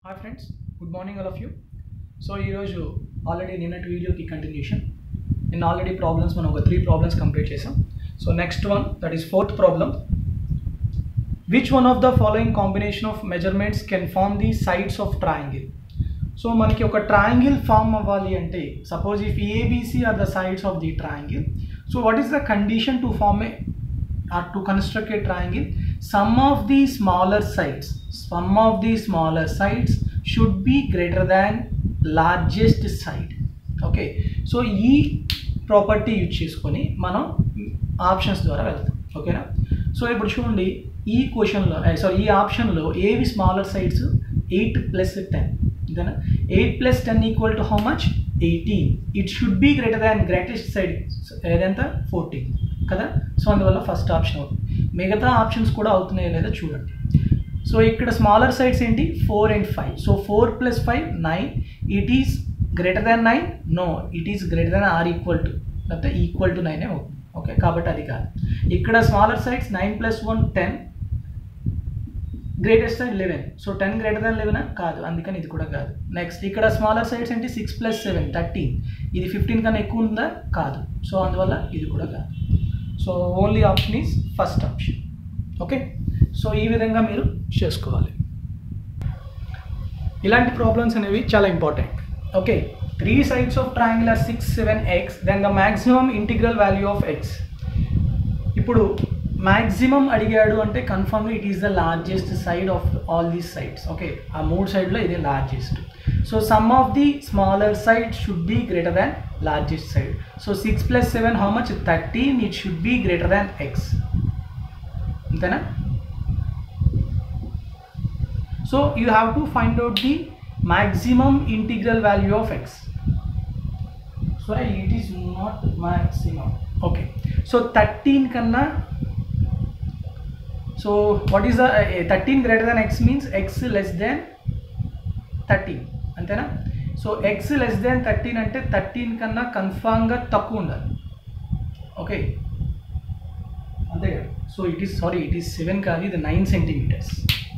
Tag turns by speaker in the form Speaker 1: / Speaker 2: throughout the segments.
Speaker 1: Hi friends good morning all of you so ఈరోజు already నిన్నటి వీడియోకి కంటిన్యూషన్ నిన్న ఆల్రెడీ ప్రాబ్లమ్స్ మనం ఒక త్రీ ప్రాబ్లమ్స్ కంప్లీట్ చేసాం so next one that is fourth problem which one of the following combination of measurements can form the sides of triangle so మనకి ఒక triangle form అవ్వాలి అంటే suppose if A B C are the sides of the triangle so what is the condition to form a or to construct a triangle sum of the smaller sides sum of the smaller sides should be greater than largest side okay so ఈ property use చేసుకొని మనం options ద్వారా వెళ్తాం ఓకేనా so ఇప్పుడు చూడండి ఈ క్వశ్చన్లో సారీ ఈ ఆప్షన్లో ఏవి smaller sides eight plus ten అంతేనా eight plus ten equal to how much eighteen it should be greater than greatest side ఏదంతా ఫోర్టీన్ కదా సో అందువల్ల ఫస్ట్ ఆప్షన్ అవుతుంది మిగతా ఆప్షన్స్ కూడా అవుతున్నాయో లేదో చూడండి సో ఇక్కడ స్మాలర్ సైడ్స్ ఏంటి four and five so four plus five nine it is greater than nine no it is greater than or equal to లేకపోతే ఈక్వల్ టు నైనే అవుతుంది ఓకే కాబట్టి అది కాదు ఇక్కడ smaller sides nine plus one ten greatest side eleven so ten greater than eleven కాదు అందుకని ఇది కూడా కాదు నెక్స్ట్ ఇక్కడ స్మాలర్ సైడ్స్ ఏంటి సిక్స్ ప్లస్ సెవెన్ థర్టీన్ ఇది ఫిఫ్టీన్ కన్నా ఎక్కువ ఉందా కాదు సో అందువల్ల ఇది కూడా కాదు so only option is first option okay so ఈ విధంగా మీరు చేసుకోవాలి ఇలాంటి ప్రాబ్లమ్స్ అనేవి చాలా important okay three sides of triangle are six seven X then the maximum integral value of x ఇప్పుడు మ్యాక్సిమం అడిగాడు అంటే confirmly it is the largest side of all these sides okay ఆ మూడు సైడ్లో ఇదే largest so sum of the smaller side should be greater than largest side so six plus seven how much thirteen it should be greater than x అంతేనా so you have to find out the maximum integral value of x so it is not maximum okay so thirteen కన్నా so what is the thirteen greater than x means x less than thirteen అంతేనా so x less than thirteen అంటే thirteen కన్నా కన్ఫామ్గా తక్కువ ఉండాలి okay అంతే కదా so it is sorry it is seven కాదు ఇది నైన్ సెంటీమీటర్స్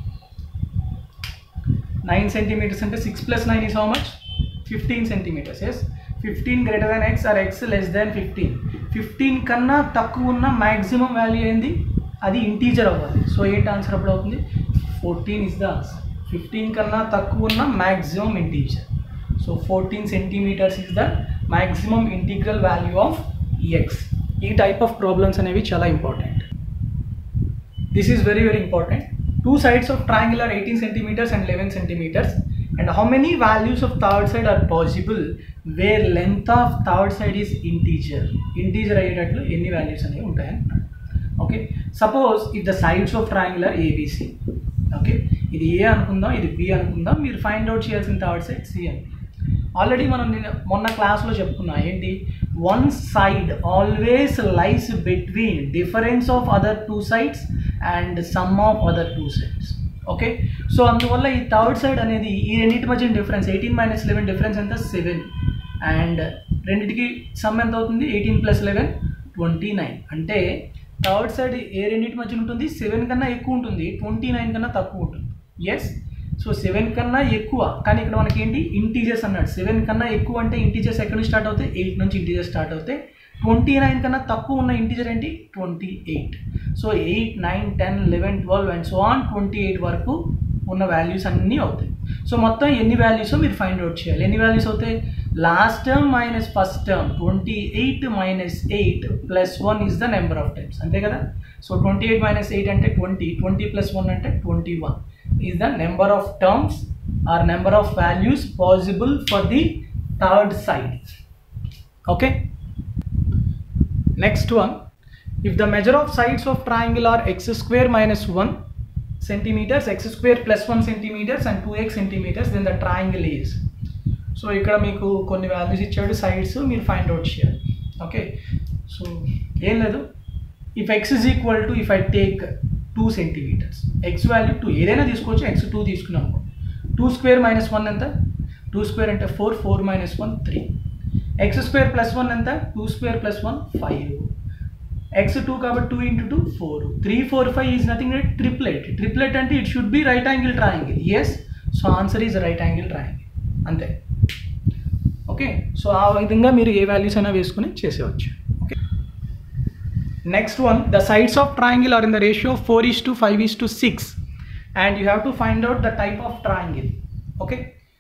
Speaker 1: నైన్ సెంటీమీటర్స్ అంటే six plus nine is how much fifteen centimetres yes fifteen greater than x or x less than fifteen fifteen కన్నా తక్కువ ఉన్న maximum value ఏంది అది integer అవ్వాలి so ఏంటి ఆన్సర్ అప్పుడు అవుతుంది fourteen is the answer fifteen కన్నా తక్కువ ఉన్న maximum integer so fourteen centimetres is the maximum integral value of x ఈ టైప్ ఆఫ్ ప్రాబ్లమ్స్ అనేవి చాలా important this is very very important two sides of triangle are 18 centimeters and 11 centimeters and how many values of third side are possible where length of third side is integer integer అయ్యేటట్లు ఎన్ని values అనేవి ఉంటాయని okay suppose if the sides of triangle are ABC okay ఇది A అనుకుందాం ఇది B అనుకుందాం మీరు find out చేయాల్సిన థర్డ్ సైడ్ సి అని ఆల్రెడీ మనం నేను మొన్న క్లాస్లో చెప్పుకున్నా ఏంటి one side always lies between difference of other two sides and sum of other two sides okay so అందువల్ల ఈ థర్డ్ సైడ్ అనేది ఈ రెండింటి మధ్య difference eighteen minus eleven difference ఎంత సెవెన్ అండ్ రెండింటికి సమ్ ఎంత అవుతుంది eighteen plus eleven twenty nine అంటే థర్డ్ సైడ్ ఏ రెండింటి మధ్య ఉంటుంది సెవెన్ కన్నా ఎక్కువ ఉంటుంది ట్వంటీ నైన్ కన్నా తక్కువ ఉంటుంది ఎస్ సో సెవెన్ కన్నా ఎక్కువ కానీ ఇక్కడ మనకి ఏంటి ఇంటీజర్స్ అన్నాడు సెవెన్ కన్నా ఎక్కువ అంటే ఇంటీజర్స్ ఎక్కడ నుంచి స్టార్ట్ అవుతాయి ఎయిట్ నుంచి ఇంటీజర్స్ స్టార్ట్ అవుతాయి ట్వంటీ నైన్ కన్నా తక్కువ ఉన్న ఇంటీజర్ ఏంటి twenty eight so eight nine ten eleven twelve and so on twenty eight వరకు ఉన్న వాల్యూస్ అన్నీ అవుతాయి సో మొత్తం ఎన్ని వాల్యూస్ మీరు ఫైండ్ అవుట్ చేయాలి ఎన్ని వాల్యూస్ అవుతాయి last term minus first term twenty eight minus eight plus one is the number of times అంతే కదా so twenty eight minus eight అంటే ట్వంటీ ట్వంటీ ప్లస్ వన్ అంటే twenty one is the number of terms or number of values possible for the third side okay next one if the measure of sides of triangle are x square minus 1 centimeters x square plus 1 centimeters and 2x centimeters then the triangle is so ఇక్కడ మీకు కొన్ని values ఇచ్చాడు sides మీరు find out చేయాలి okay so ఏం లేదు if x is equal to if I take two centimeters x value two ఏదైనా తీసుకోవచ్చు ఎక్స్ టూ తీసుకున్నాం టూ స్క్వేర్ మైనస్ వన్ ఎంత టూ స్క్వేర్ అంటే four four minus one three x square plus one ఎంత two square plus one five x two కాబట్టి two into two four three four five is nothing triplet triplet అంటే it should be right angle triangle yes so answer is right angle triangle అంతే okay so ఆ విధంగా మీరు ఏ values అయినా వేసుకుని చేసేవచ్చు okay next one the sides of triangle are in the ratio four is to five is to six and you have to find out the type of triangle okay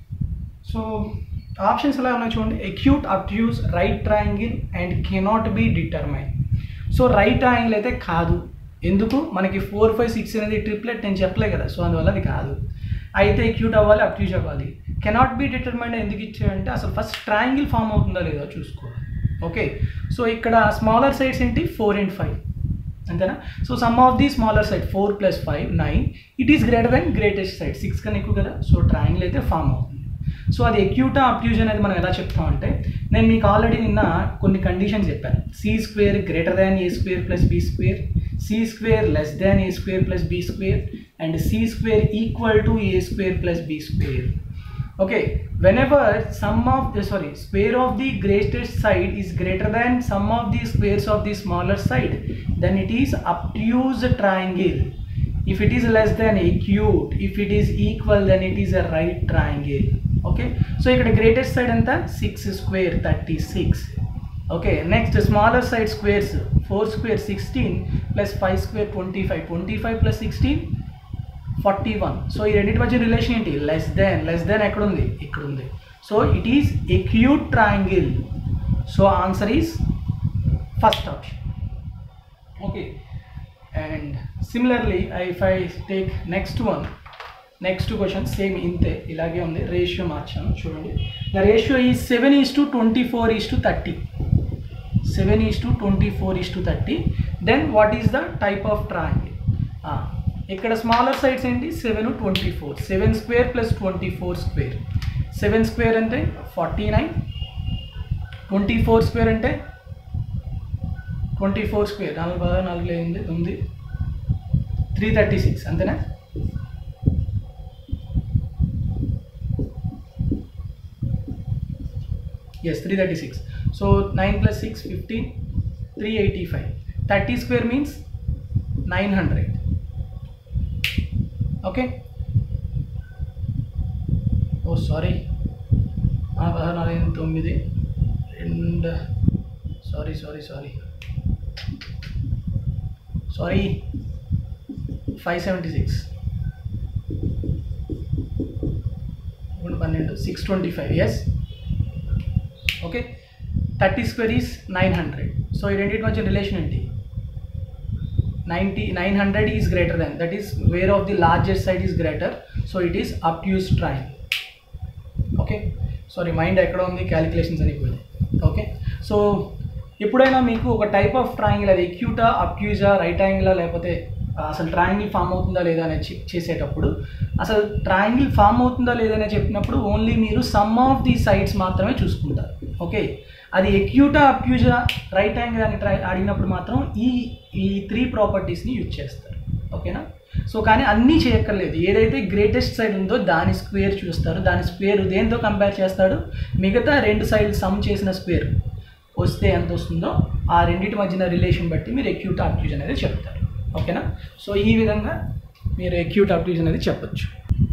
Speaker 1: so options ఎలా ఉన్నాయి చూడండి acute obtuse right triangle and cannot be determine so right triangle అయితే కాదు ఎందుకు మనకి four five six అనేది triplet నేను చెప్పలే కదా సో అందువల్ల అది కాదు అయితే అక్యూట్ అవ్వాలి అబ్ట్యూస్ అవ్వాలి కెనాట్ బి డిటర్మైన్ ఎందుకు ఇచ్చారంటే అసలు ఫస్ట్ ట్రయాంగిల్ ఫామ్ అవుతుందా లేదో చూసుకోవాలి ఓకే సో ఇక్కడ స్మాలర్ సైడ్స్ ఏంటి ఫోర్ అండ్ ఫైవ్ అంతేనా so sum of the smaller side four plus five nine it is greater than greatest side six కన్నా ఎక్కువ కదా సో ట్రయాంగిల్ అయితే ఫామ్ అవుతుంది సో అది ఎక్యూటా అబ్ట్యూజ్ అనేది మనం ఎలా చెప్తామంటే నేను మీకు ఆల్రెడీ నిన్న కొన్ని కండిషన్స్ చెప్పాను C square greater than A square plus B square C square less than A square plus B square and C square equal to A square plus B square okay whenever sum of the sorry square of the greatest side is greater than sum of the squares of the smaller side then it is obtuse triangle if it is less than acute if it is equal then it is a right triangle okay so ఇక్కడ greatest side ఎంత 6 square 36 okay next smaller side squares 4 square 16 plus 5 square 25 25 plus 16 forty one so ఈ రెండింటి మధ్య relation ఏంటి less than less than ఎక్కడ ఉంది ఇక్కడ ఉంది so it is acute triangle so answer is first option okay and similarly if I take next one next question same ఇంతే ఇలాగే ఉంది రేషియో మార్చాను చూడండి ద రేషియో ఈ seven is to twenty four is to thirty seven is to twenty four is to thirty then what is the type of triangle ఇక్కడ smaller sides ఏంటి seven twenty four seven square plus twenty four square seven square అంటే forty nine twenty four square అంటే twenty four square నాలుగు పదహారు నాలుగు అయింది ఉంది three thirty six అంతేనా yes three thirty six so nine plus six fifteen three eighty five thirty square means nine hundred okay oh sorry పదహారు నాలుగు తొమ్మిది రెండు sorry sorry sorry sorry five seventy six ఇప్పుడు పన్నెండు six twenty five yes okay thirty square is nine hundred so ఈ రెండింటి మధ్య relation ఏంటి ninety nine hundred is greater than that is where of the largest side is greater so it is obtuse triangle okay sorry mind ఎక్కడ ఉంది calculations అని పోయింది okay so ఎప్పుడైనా మీకు ఒక టైప్ ఆఫ్ ట్రయాంగిల్ అది ఎక్యూటా అప్యూజా రైట్ యాంగిలా లేకపోతే అసలు ట్రయాంగిల్ ఫామ్ అవుతుందా లేదా అనేది చెక్ చేసేటప్పుడు అసలు ట్రయాంగిల్ ఫామ్ అవుతుందా లేదా అని చెప్పినప్పుడు ఓన్లీ మీరు సమ్ ఆఫ్ ది సైడ్స్ మాత్రమే చూసుకుంటారు ఓకే అది ఎక్యూటా అప్యూజా రైట్ యాంగిల్ అని ట్రై అడిగినప్పుడు మాత్రం ఈ ఈ త్రీ ప్రాపర్టీస్ని యూజ్ చేస్తారు ఓకేనా సో కానీ అన్నీ చేయక్కర్లేదు ఏదైతే గ్రేటెస్ట్ సైడ్ ఉందో దాని స్క్వేర్ చూస్తారు దాని స్క్వేర్ దేంతో కంపేర్ చేస్తాడు మిగతా రెండు సైడ్ సమ్ చేసిన స్క్వేర్ వస్తే ఎంత వస్తుందో ఆ రెండింటి మధ్యన రిలేషన్ బట్టి మీరు ఎక్యూట్ అప్యూజ్ అనేది చెప్తారు ఓకేనా సో ఈ విధంగా మీరు ఎక్యూట్ అప్యూజ్ అనేది చెప్పొచ్చు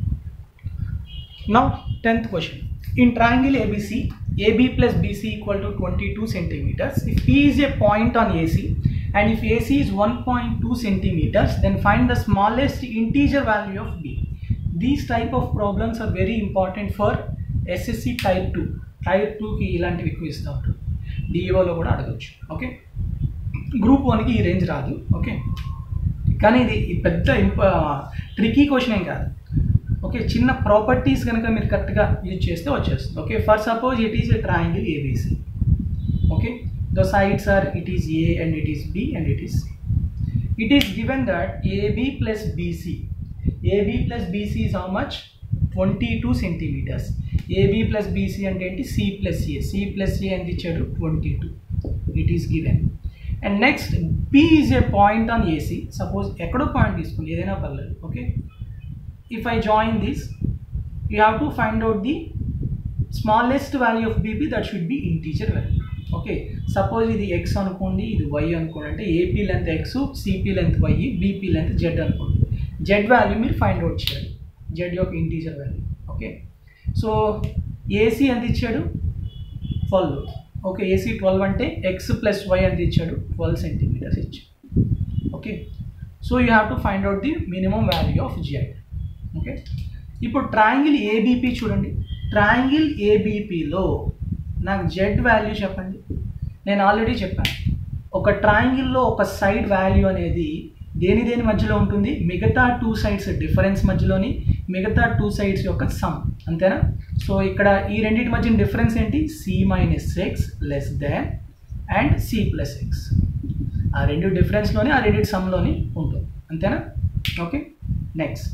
Speaker 1: now tenth question in triangle ABC AB plus BC equal to 22 centimeters. If P is a point on AC and if AC is 1.2 centimeters, then find the smallest integer value of B. These type of problems are very important for SSC type 2. Type టూకి ఇలాంటివి ఎక్కువ ఇస్తూ ఉంటారు డిఈఓలో కూడా అడగచ్చు okay group వన్కి ఈ range రాదు ఓకే కానీ ఇది ఈ పెద్ద ఇంప ట్రికీ క్వశ్చన్ ఏం కాదు ఓకే చిన్న ప్రాపర్టీస్ కనుక మీరు కరెక్ట్గా యూజ్ చేస్తే వచ్చేస్తుంది okay for suppose it is a triangle ABC okay the sides are it is A and it is B and it is C it is given that AB plus BC AB plus BC is how much 22 centimeters AB plus BC అంటే ఏంటి C plus A C plus A ఎంత ఇచ్చాడు 22 it is given and next P is a point on AC suppose ఎక్కడో point తీసుకోండి ఏదైనా పర్లేదు okay if I join this you have to find out the smallest value of BP that should be integer value okay suppose ఇది x అనుకోండి ఇది y అనుకోండి అంటే AP length x CP length y BP length z అనుకోండి z value మీరు find out చేయాలి z యొక్క integer value okay so AC ఎంత ఇచ్చాడు ట్వెల్వ్ ఓకే ఏసీ ట్వెల్వ్ అంటే ఎక్స్ ప్లస్ వై ఎంత ఇచ్చాడు ట్వెల్వ్ సెంటీమీటర్స్ ఇచ్చాడు okay so you have to find out the minimum value of z okay ఇప్పుడు ట్రయాంగిల్ ఏబీపీ చూడండి ట్రయాంగిల్ ఏబీపీలో నాకు జెడ్ వాల్యూ చెప్పండి నేను ఆల్రెడీ చెప్పాను ఒక ట్రయాంగిల్లో ఒక సైడ్ వాల్యూ అనేది దేని దేని మధ్యలో ఉంటుంది మిగతా టూ సైడ్స్ డిఫరెన్స్ మధ్యలోని మిగతా టూ సైడ్స్ యొక్క సమ్ అంతేనా సో ఇక్కడ ఈ రెండింటి మధ్య డిఫరెన్స్ ఏంటి C minus x less than and C plus x ఆ రెండు డిఫరెన్స్లోని ఆ రెండింటి సమ్లోని ఉంటుంది అంతేనా ఓకే నెక్స్ట్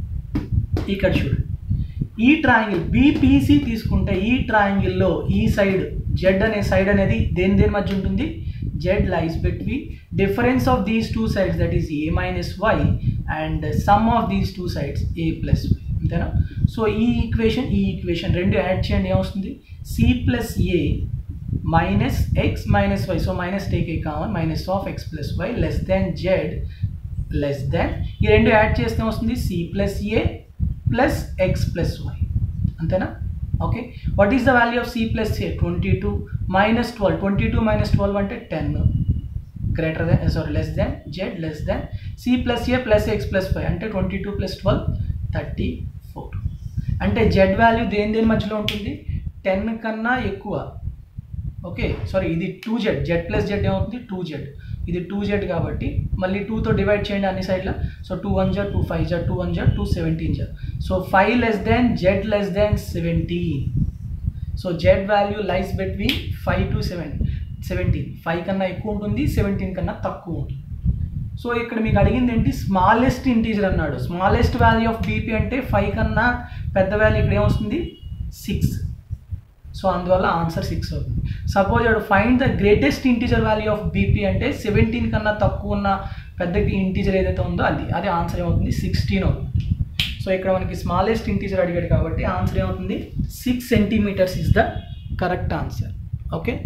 Speaker 1: ఇక్కడ చూడండి ఈ ట్రయాంగిల్ బీపీసీ తీసుకుంటే ఈ ట్రయాంగిల్లో ఈ సైడ్ జెడ్ అనే సైడ్ అనేది దేని దేని మధ్య ఉంటుంది z lies between difference of these two sides that is A minus y and sum of these two sides A plus y అంతేనా సో ఈ ఈక్వేషన్ ఈ ఈక్వేషన్ రెండు యాడ్ చేయండి ఏమొస్తుంది C plus A minus x minus y so minus take A common minus of x plus y less than z less than ఈ రెండు add చేస్తే వస్తుంది C plus A plus x plus y అంతేనా okay what is the value of C plus A twenty two minus twelve twenty two minus twelve అంటే ten greater than sorry less than z less than C plus A plus x plus five అంటే twenty two plus twelve thirty four అంటే z value దేని దేని మధ్యలో ఉంటుంది ten కన్నా ఎక్కువ okay sorry ఇది two z z plus z ఏమవుతుంది టూ జెడ్ ఇది టూ జెడ్ కాబట్టి మళ్ళీ టూతో డివైడ్ చేయండి అన్ని సైడ్లో so two one z two five z two one z two seventeen z so five less than z less than seventeen so z value lies between five to seven seventeen five కన్నా ఎక్కువ ఉంటుంది seventeen కన్నా తక్కువ ఉంటుంది so ఇక్కడ మీకు అడిగింది ఏంటి స్మాలెస్ట్ ఇంటీజర్ అన్నాడు స్మాలెస్ట్ వాల్యూ ఆఫ్ బీపీ అంటే ఫైవ్ కన్నా పెద్ద వాల్యూ ఇక్కడ ఏమొస్తుంది సిక్స్ సో అందువల్ల ఆన్సర్ సిక్స్ అవుతుంది సపోజ్ అడు find the greatest integer value of BP అంటే సెవెంటీన్ కన్నా తక్కువ ఉన్న పెద్ద ఇంటీజర్ ఏదైతే ఉందో అది అది ఆన్సర్ ఏమవుతుంది సిక్స్టీన్ అవుతుంది సో ఇక్కడ మనకి స్మాలెస్ట్ ఇంటీజర్ అడిగాడు కాబట్టి ఆన్సర్ ఏమవుతుంది six centimeters is the correct answer okay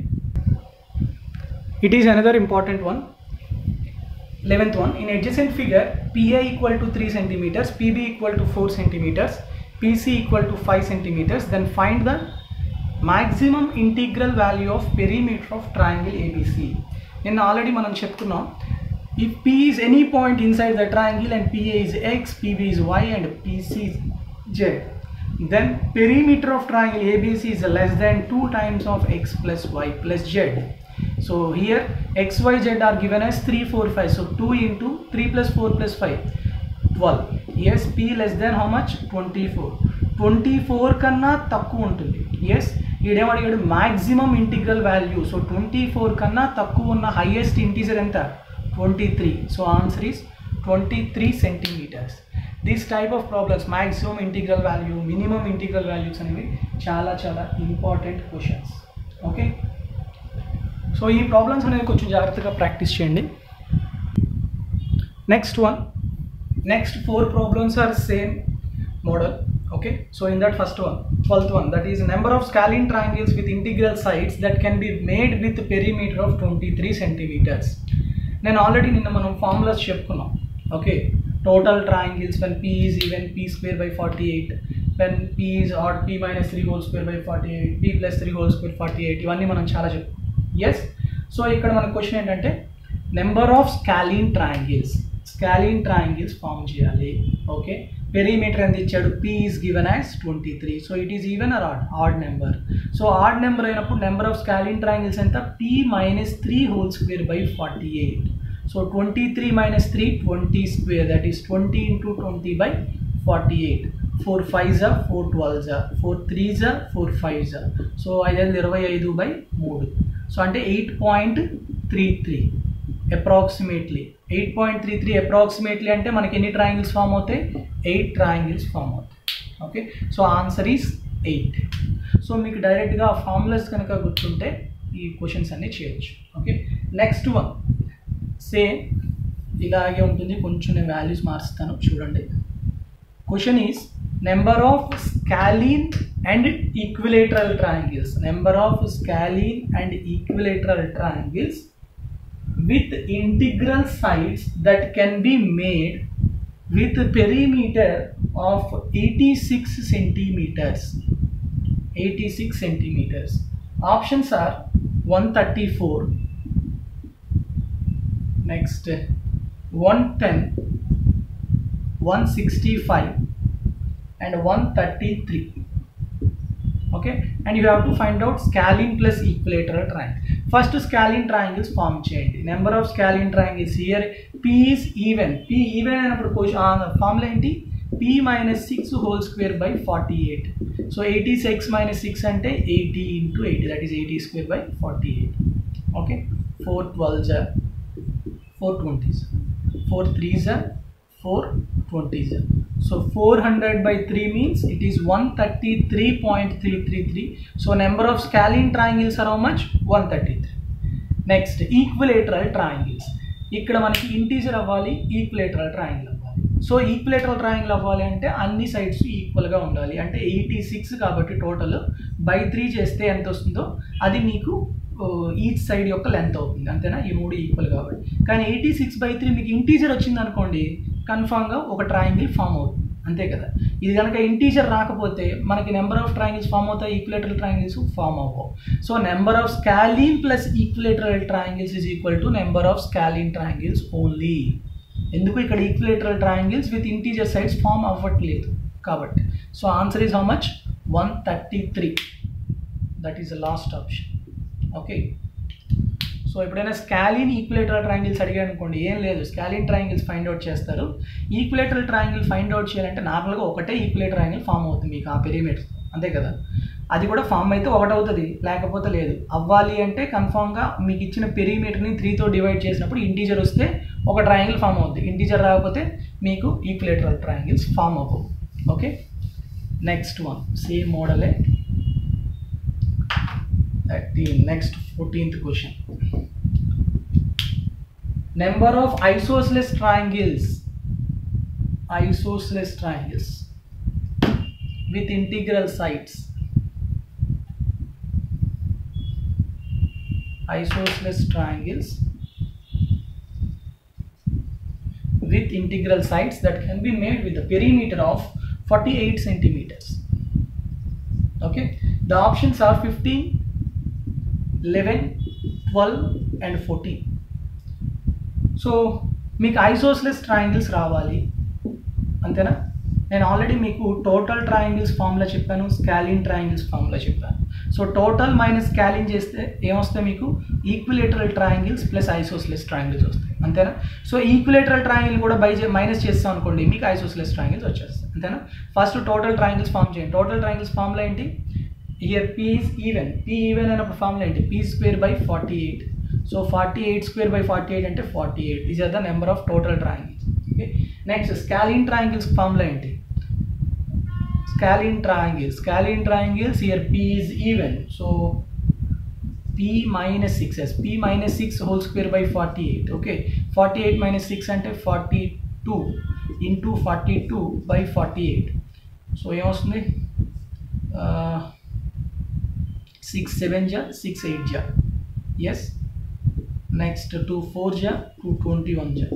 Speaker 1: it is another important one eleventh one in adjacent figure PA equal to 3 centimeters, PB equal to 4 centimeters, PC equal to 5 centimeters, then find the maximum integral value of perimeter of triangle ABC. నిన్న already మనం చెప్పుకున్నాం if P is any point inside the triangle and PA is X, PB is Y and PC is Z, then perimeter of triangle ABC is less than 2 times of X plus Y plus Z. So here X, Y, Z are given as 3, 4, 5. So 2 into 3 plus 4 plus 5, 12. Yes, P less than how much? 24. 24 కన్నా తక్కువ ఉంటుంది yes ఈడేం అడిగాడు maximum integral value so twenty four కన్నా తక్కువ ఉన్న highest integer ఎంత twenty three so answer is twenty three centimeters this type of problems maximum integral value minimum integral values అనేవి చాలా చాలా ఇంపార్టెంట్ క్వశ్చన్స్ ఓకే సో ఈ ప్రాబ్లమ్స్ అనేవి కొంచెం జాగ్రత్తగా ప్రాక్టీస్ చేయండి next one next four problems are same model okay so in that first one 12th one that is number of scalene triangles with integral sides that can be made with perimeter of 23 centimeters నేను already నిన్న మనం formulas చెప్పుకున్నాం okay total triangles when p is even p square by forty eight when p is odd p minus three whole square by forty eight p plus three whole square forty eight ఇవన్నీ మనం చాలా చెప్పుకున్నాం yes so ఇక్కడ మన question ఏంటంటే number of scalene triangles scalene triangles form చేయాలి okay perimeter ఎంత ఇచ్చాడు p is given as twenty three so it is even or odd odd number so odd number అయినప్పుడు నెంబర్ ఆఫ్ స్కాలిన్ ట్రయాంగిల్స్ ఎంత p minus three whole square by forty eight so twenty three minus three twenty square that is twenty into twenty by forty eight four five జా four twelve జా four three జా four five జా so ఐదు ఇరవై ఐదు by మూడు so అంటే eight point three three approximately eight point three three approximately అంటే మనకి ఎన్ని ట్రయాంగిల్స్ ఫామ్ అవుతాయి ఎయిట్ ట్రయాంగిల్స్ ఫామ్ అవుతాయి okay so answer is eight so మీకు డైరెక్ట్గా ఆ ఫార్ములాస్ కనుక గుర్తుంటే ఈ క్వశ్చన్స్ అన్నీ చేయొచ్చు ఓకే నెక్స్ట్ వన్ సేమ్ ఇలాగే ఉంటుంది కొంచెం నేను వాల్యూస్ మారుస్తాను చూడండి question is number of scalene and equilateral triangles number of scalene and equilateral triangles with integral sides that can be made with perimeter of 86 centimeters 86 centimeters options are 134 next 110 165 and 133 okay and you have to find out scalene plus equilateral triangle first scalene triangles form చేయండి number of scalene triangles here p is even p even అయినప్పుడు formula ఏంటి p minus six whole square by forty eight so eighty six minus six అంటే eighty into eighty that is eighty square by forty eight okay four twelve జా four twenties four three జా four twenties so four hundred by three means it is one thirty three point three three three so number of scalene triangles are how much one thirty three next equilateral triangles ఇక్కడ మనకి integer అవ్వాలి equilateral triangle అవ్వాలి so equilateral triangle అవ్వాలి అంటే అన్ని sides ఈక్వల్గా ఉండాలి అంటే ఎయిటీ సిక్స్ కాబట్టి టోటల్ బై త్రీ చేస్తే ఎంత వస్తుందో అది మీకు ఈచ్ సైడ్ యొక్క లెంత్ అవుతుంది అంతేనా ఈ మూడు ఈక్వల్ కాబట్టి కానీ ఎయిటీ సిక్స్ బై త్రీ మీకు ఇంటీజర్ వచ్చింది అనుకోండి కన్ఫామ్గా ఒక ట్రయాంగిల్ ఫామ్ అవుతుంది అంతే కదా ఇది కనుక ఇంటీజర్ రాకపోతే మనకి నెంబర్ ఆఫ్ ట్రయాంగిల్స్ ఫామ్ అవుతాయి ఈక్విలేటరల్ ట్రయాంగిల్స్ ఫామ్ అవ్వవు so number of scalene plus equilateral triangles is equal to number of scalene triangles only ఎందుకు ఇక్కడ equilateral triangles with integer sides form అవ్వట్లేదు కాబట్టి so answer is how much one thirty three that is the last option okay so ఎప్పుడైనా scalene equilateral triangles అడిగారు అనుకోండి ఏం లేదు scalene triangles find out చేస్తారు ఈక్విలేటరల్ ట్రయాంగిల్ ఫైండ్ అవుట్ చేయాలంటే నార్మల్గా ఒకటే ఈక్విలేటర్ ట్రయాంగిల్ ఫామ్ అవుతుంది మీకు ఆ పెరిమీటర్ అంతే కదా అది కూడా ఫామ్ అయితే ఒకటి అవుతుంది లేకపోతే లేదు అవ్వాలి అంటే కన్ఫామ్గా మీకు ఇచ్చిన పెరిమీటర్ని త్రీతో డివైడ్ చేసినప్పుడు ఇంటీజర్ వస్తే ఒక ట్రయాంగిల్ ఫామ్ అవుతుంది ఇంటీజర్ రాకపోతే మీకు ఈక్విలేటరల్ ట్రయాంగిల్స్ ఫామ్ అవ్వవు ఓకే నెక్స్ట్ వన్ సేమ్ మోడలే thirteen next fourteenth question number of isosceles triangles isosceles triangles with integral sides isosceles triangles with integral sides that can be made with a perimeter of 48 centimeters okay the options are 15 11 12 and 14 so మీకు isosceles triangles రావాలి అంతేనా నేను already మీకు total triangles ఫామ్లో చెప్పాను scalene triangles ఫామ్లో చెప్పాను so total minus scalene చేస్తే ఏమొస్తాయి మీకు equilateral triangles plus isosceles triangles వస్తాయి అంతేనా సో ఈక్విలేటరల్ ట్రయాంగిల్ కూడా బై మైనస్ చేస్తాం అనుకోండి మీకు ఐసోస్లెస్ ట్రయాంగిల్స్ వచ్చేస్తాయి అంతేనా ఫస్ట్ టోటల్ ట్రయాంగిల్స్ ఫామ్ చేయండి టోటల్ ట్రయాంగిల్స్ ఫామ్లో ఏంటి here p is even p even అయినప్పుడు ఫామ్లో ఏంటి p square by forty eight so forty eight square by forty eight అంటే forty eight is are the number of total triangles okay next scalene triangles ఫామ్లో ఏంటి scalene triangles scalene triangles here p is even so p minus 6 as p minus 6 whole square by 48 okay 48 minus 6 అంటే 42 into 42 by 48 సో ఏమొస్తుంది six seven జా six eight జా yes next two four జా two twenty one జా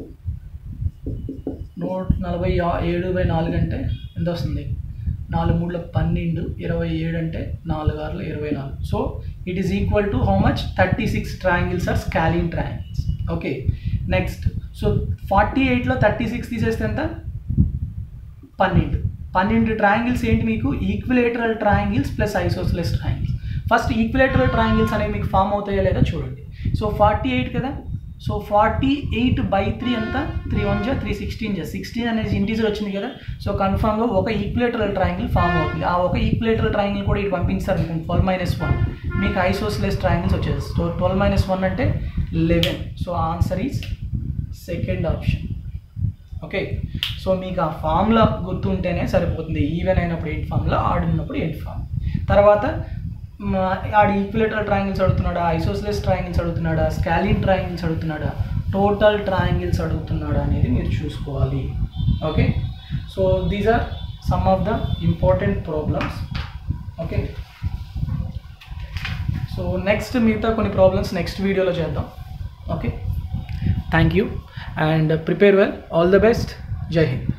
Speaker 1: నూట నలభై ఏడు బై నాలుగు అంటే ఎంత వస్తుంది నాలుగు మూడుల పన్నెండు ఇరవై ఏడు అంటే నాలుగు ఆరులు ఇరవై నాలుగు so it is equal to how much thirty six triangles are scalene triangles okay next so forty ఎయిట్లో థర్టీ సిక్స్ తీసేస్తే ఎంత పన్నెండు పన్నెండు ట్రయాంగిల్స్ ఏంటి మీకు equilateral triangles plus isosceles triangles first equilateral triangles అనేవి మీకు ఫామ్ అవుతాయో లేదో చూడండి సో ఫార్టీ ఎయిట్ కదా so forty eight by three అంతా త్రీ వన్ జా త్రీ సిక్స్టీన్ జా సిక్స్టీన్ అనేది ఇంటీజర్ వచ్చింది కదా సో కన్ఫామ్గా ఒక ఈక్విలేటరల్ ట్రయాంగిల్ ఫామ్ అవుతుంది ఆ ఒక ఈక్విలేటరల్ ట్రయాంగిల్ కూడా ఇటు పంపించారు అనుకోండి ట్వెల్వ్ మైనస్ వన్ మీకు ఐసోస్లెస్ ట్రయాంగిల్స్ వచ్చేది సో ట్వెల్వ్ మైనస్ వన్ అంటే eleven so answer is second option okay so మీకు ఆ ఫామ్లో గుర్తుంటేనే సరిపోతుంది ఈవెన్ అయినప్పుడు ఏంటి ఫామ్లో ఆడున్నప్పుడు ఏంటి ఫామ్ తర్వాత ఆడు ఈక్విలేటరల్ ట్రయాంగిల్స్ అడుగుతున్నాడా ఐసోస్లెస్ ట్రయాంగిల్స్ అడుగుతున్నాడా స్కాలిన్ ట్రయాంగిల్స్ అడుగుతున్నాడా టోటల్ ట్రయాంగిల్స్ అడుగుతున్నాడా అనేది మీరు చూసుకోవాలి okay so these are some of the important problems okay so next మిగతా కొన్ని ప్రాబ్లమ్స్ నెక్స్ట్ వీడియోలో చేద్దాం okay thank you and prepare well all the best జై హింద్